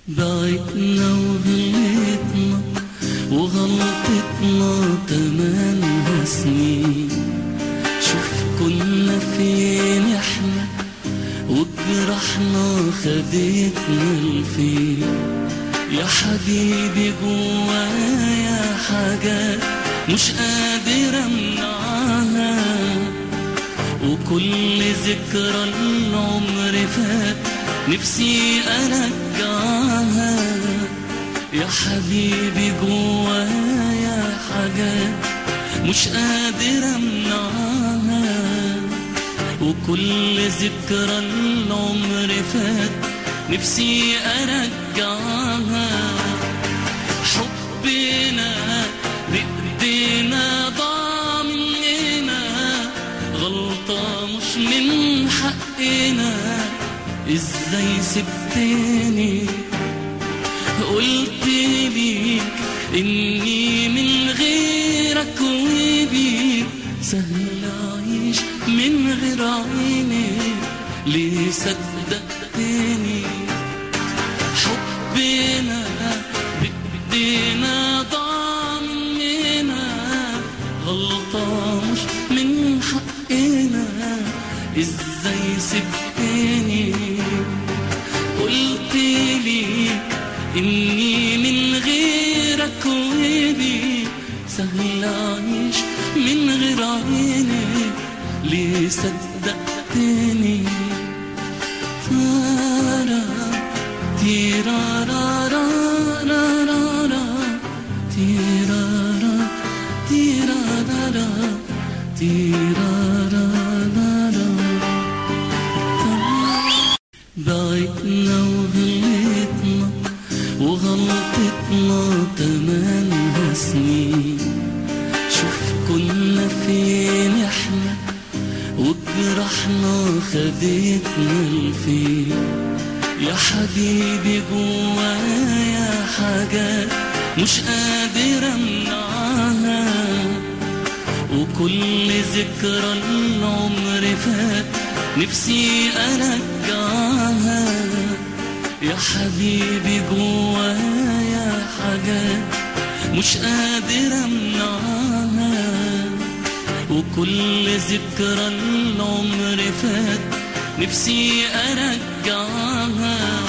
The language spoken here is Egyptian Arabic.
بعدنا وغلطنا وغلطتنا تمنها سنين شوف كنا فين احنا وجرحنا خدتنا لفين يا حبيبي جوايا حاجات مش قادر امنعها وكل ذكرى العمر فات نفسي ارجعها يا حبيبي جوايا حاجات مش قادر امنعها وكل ذكرى العمر فات نفسي ارجعها حبنا بايدينا ضاع مننا غلطة مش من حقنا ازاي سبتني قلت ليك اني من غيرك وبيك سهل اعيش من غير عينك ليه صدقتني حبنا بايدينا ضاع مننا غلطة مش من حقنا ازاي سبتني قلت ليك اني من غيرك وبيك سهل اعيش من غير عينك ليه صدقتني تارا تيرارا را را را تيرارا تيرارا تيرارا بعدنا وغلطنا وغلطتنا تمنها سنين شوف كنا فين احنا وجرحنا خدتنا لفين يا حبيبي جوايا حاجات مش قادر امنعها وكل ذكرى العمر فات نفسي ارجعها يا حبيبي جوايا حاجات مش قادر امنعها وكل ذكرى العمر فات نفسي ارجعها